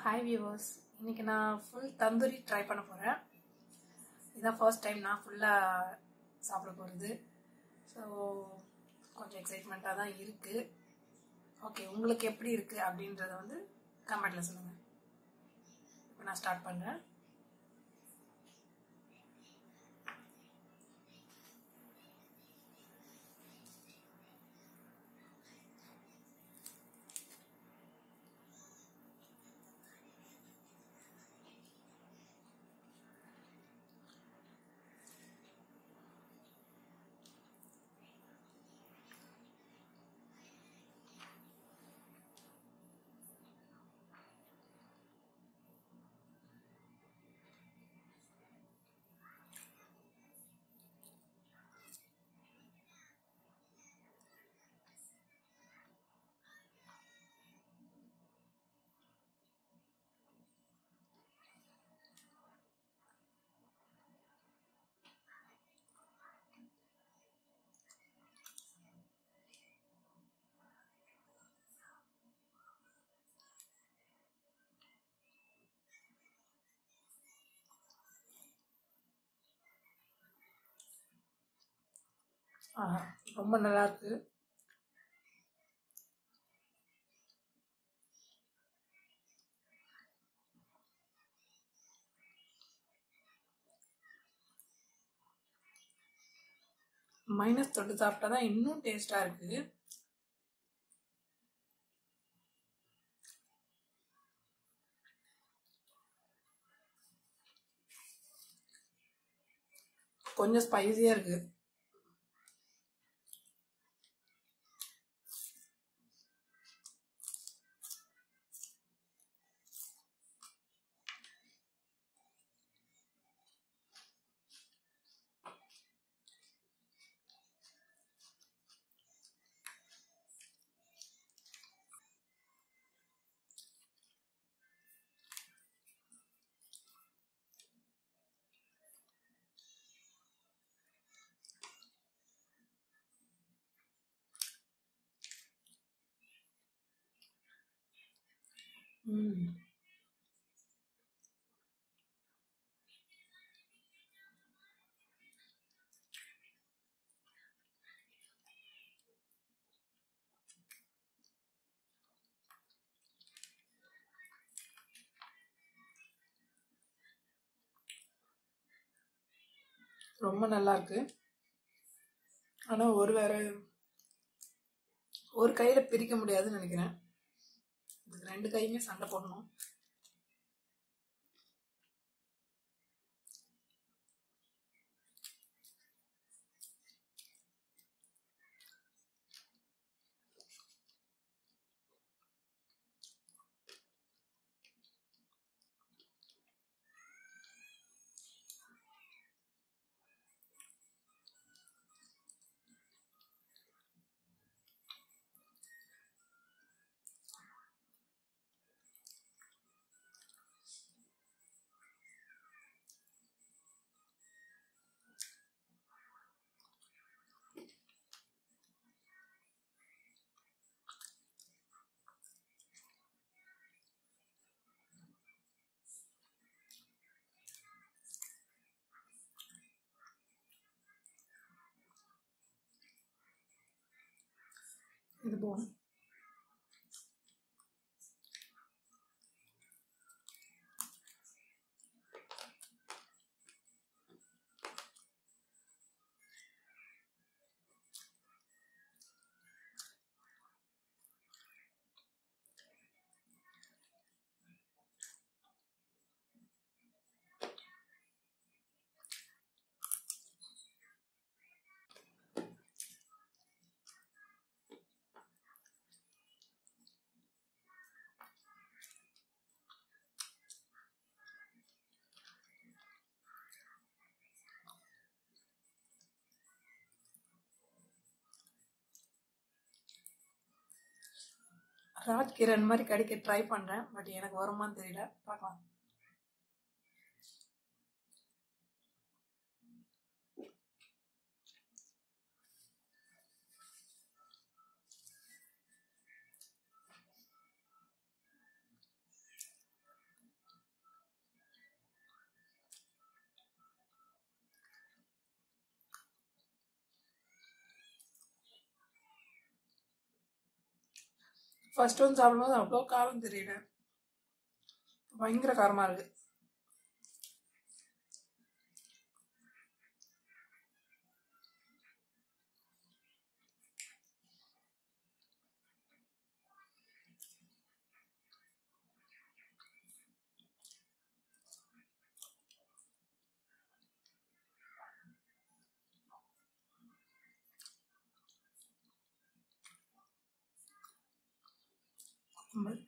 Hi viewers இன்னைக்கு நான் full tandoori try பண்ண போகிறேன் இதுதான் ஃபர்ஸ்ட் டைம் நான் ஃபுல்லாக சாப்பிட போகிறது ஸோ கொஞ்சம் எக்ஸைட்மெண்ட்டாக தான் இருக்குது ஓகே உங்களுக்கு எப்படி இருக்குது அப்படின்றத வந்து கமெண்ட்டில் சொல்லுங்கள் இப்போ நான் ஸ்டார்ட் பண்ணுறேன் ஆஹா ரொம்ப நல்லா இருக்கு மைனஸ் தொட்டு சாப்பிட்டா தான் இன்னும் டேஸ்டா இருக்கு கொஞ்சம் ஸ்பைசியா இருக்கு ம் ரொம்ப நல்லா இருக்கு ஆனா ஒரு வேற ஒரு கையில பிரிக்க முடியாதுன்னு நினைக்கிறேன் இதுக்கு ரெண்டு கையுமே சண்டை போடணும் இது போகும் ராஜ்கிரண் மாதிரி கடிக்க ட்ரை பண்றேன் பட் எனக்கு வருமான்னு தெரியல பார்க்கலாம் ஃபர்ஸ்ட் வந்து சாப்பிடும்போது அவ்வளோ காரம் தெரியல பயங்கர காரமாக இருக்கு கும்பல்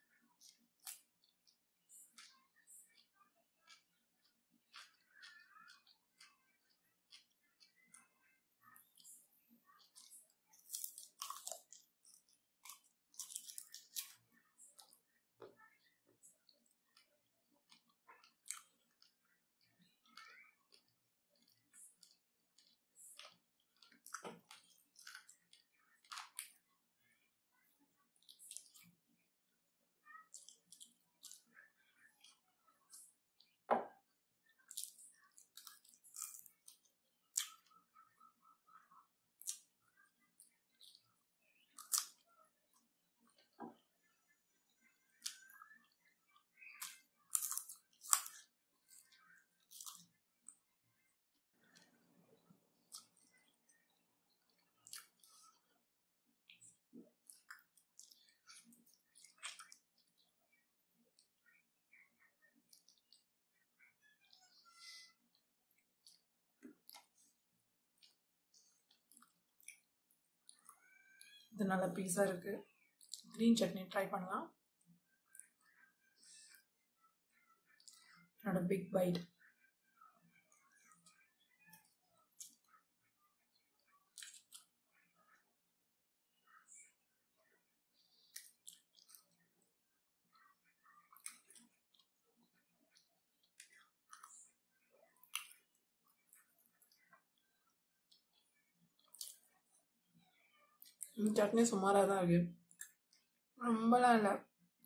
இது நல்ல பீஸாக இருக்குது க்ரீன் சட்னி ட்ரை பண்ணலாம் என்னோட பிக் பைட் இந்த சட்னி சுமாராக தான் இருக்கு ரொம்பலாம் இல்லை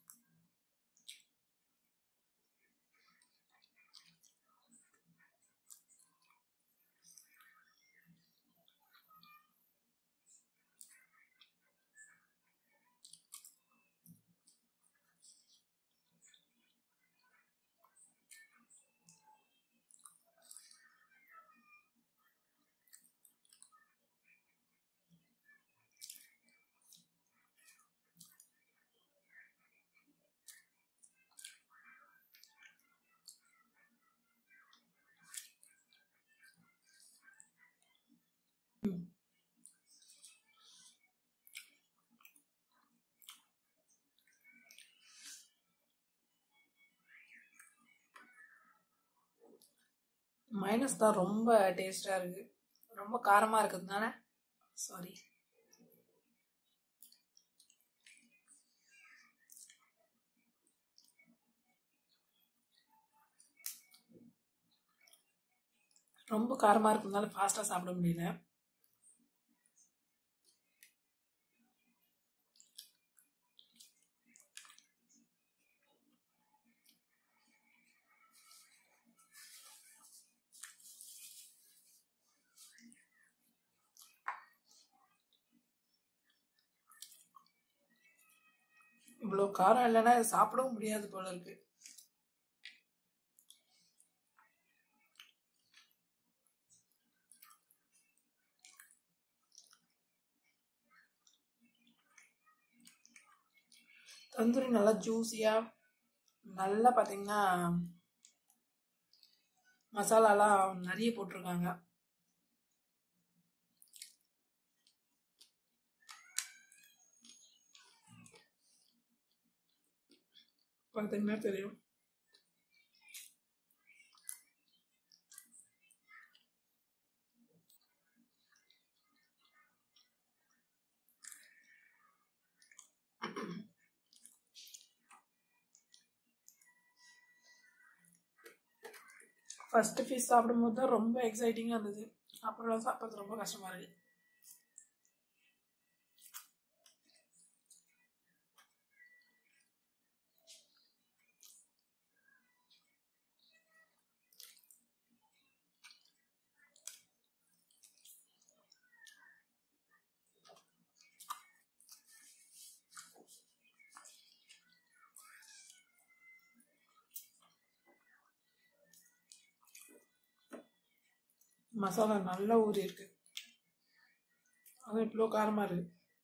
மைனஸ் தான் ரொம்ப டேஸ்டாக இருக்கு ரொம்ப காரமாக இருக்கிறதுனால சாரி ரொம்ப காரமாக இருக்கிறதுனால ஃபாஸ்ட்டாக சாப்பிட முடியல இவ்வளோ காரம் இல்லைன்னா இதை சாப்பிடவும் முடியாது போல இருக்கு தந்தூரி நல்லா ஜூஸியாக நல்லா பார்த்தீங்கன்னா மசாலாலாம் நிறைய போட்டிருக்காங்க பார்த்தீங்கன்னா தெரியும் ஃபர்ஸ்ட் பீஸ் சாப்பிடும்போது தான் ரொம்ப எக்ஸைட்டிங்காக இருந்தது அப்புறம் சாப்பிட்றது ரொம்ப கஷ்டமா இருக்கு மசாலா நல்லா ஊறி இருக்கு அது இவ்வளோ காரமாக இருக்கு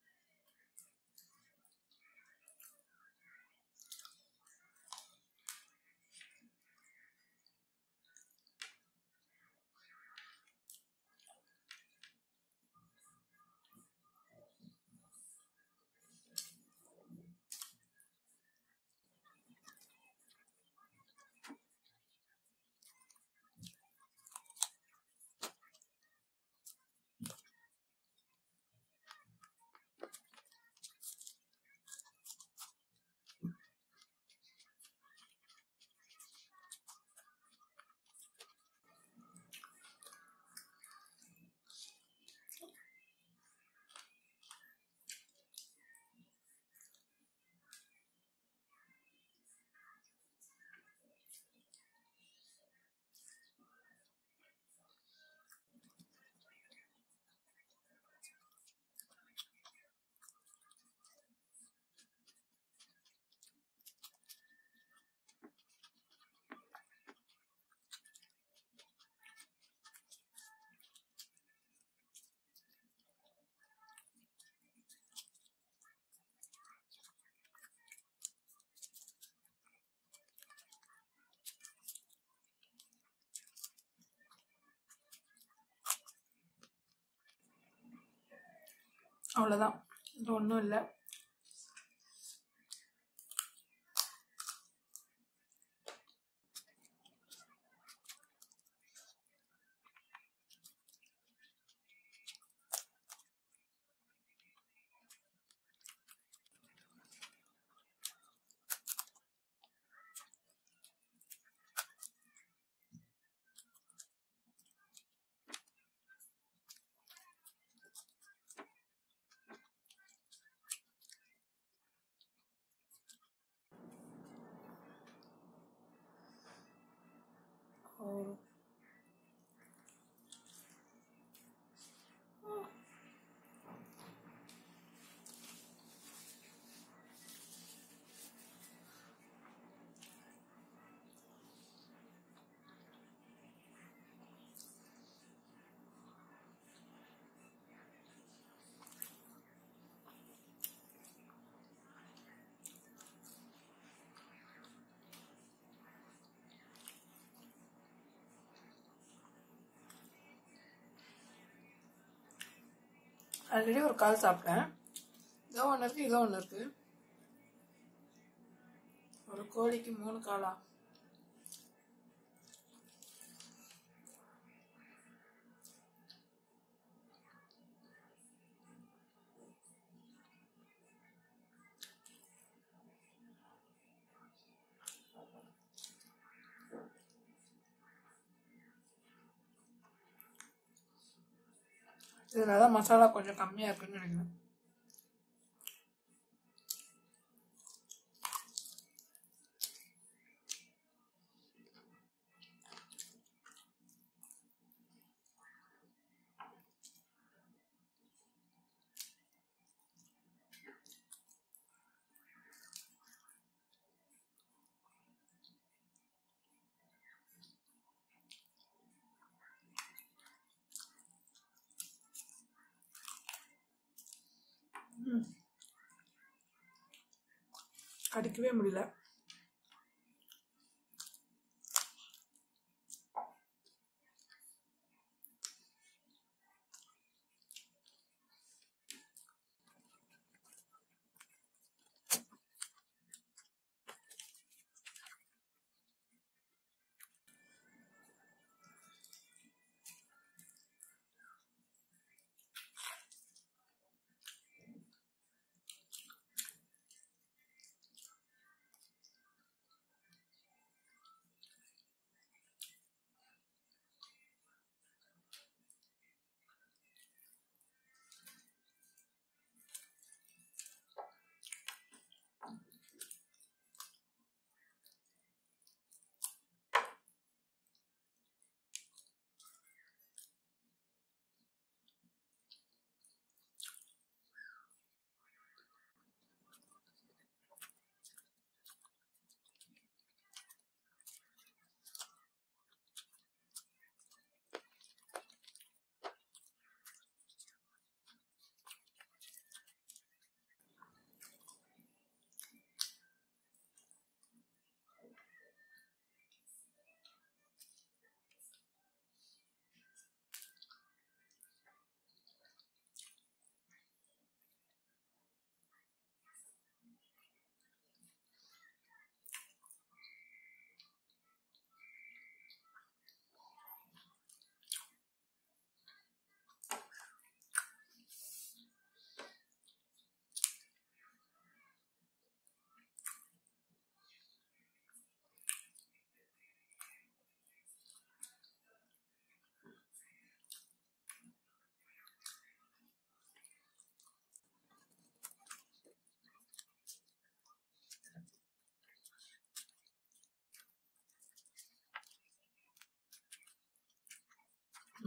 அவ்வளோதான் இது ஒன்றும் இல்லை और ஆல்ரெடி ஒரு கால் சாப்பிட்டேன் இதோ ஒன்று இருக்கு இதோ ஒன்று இருக்கு ஒரு கோழிக்கு மூணு காலா இதில் தான் மசாலா கொஞ்சம் கம்மியாக இருக்குன்னு நினைக்கிறேன் ம். கடிக்கவே முடியல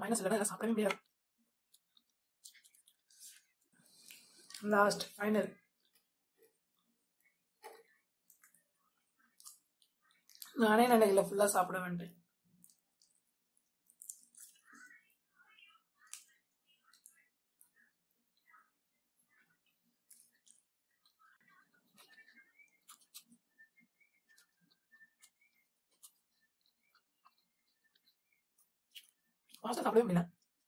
மைனஸ் இல்லைன்னா இதை சாப்பிடவே முடியாது லாஸ்ட் ஃபைனல் நானே நினைக்கல ஃபுல்லாக சாப்பிட வேண்டேன் ஃபாஸ்ட்டாக சாப்பிடவே முடியல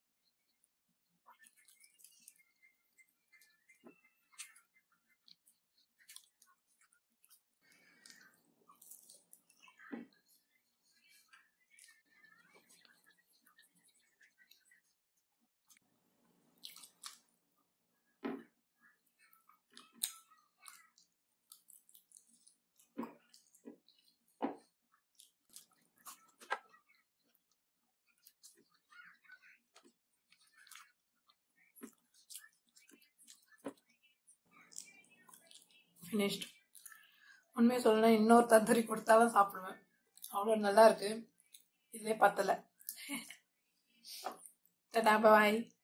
ஃபினிஷ்ட் உண்மையை சொல்லணும் இன்னொரு தந்தூரி கொடுத்தாலும் சாப்பிடுவேன் அவ்வளோ நல்லா இருக்கு இதே பத்தலை டாடா பாய்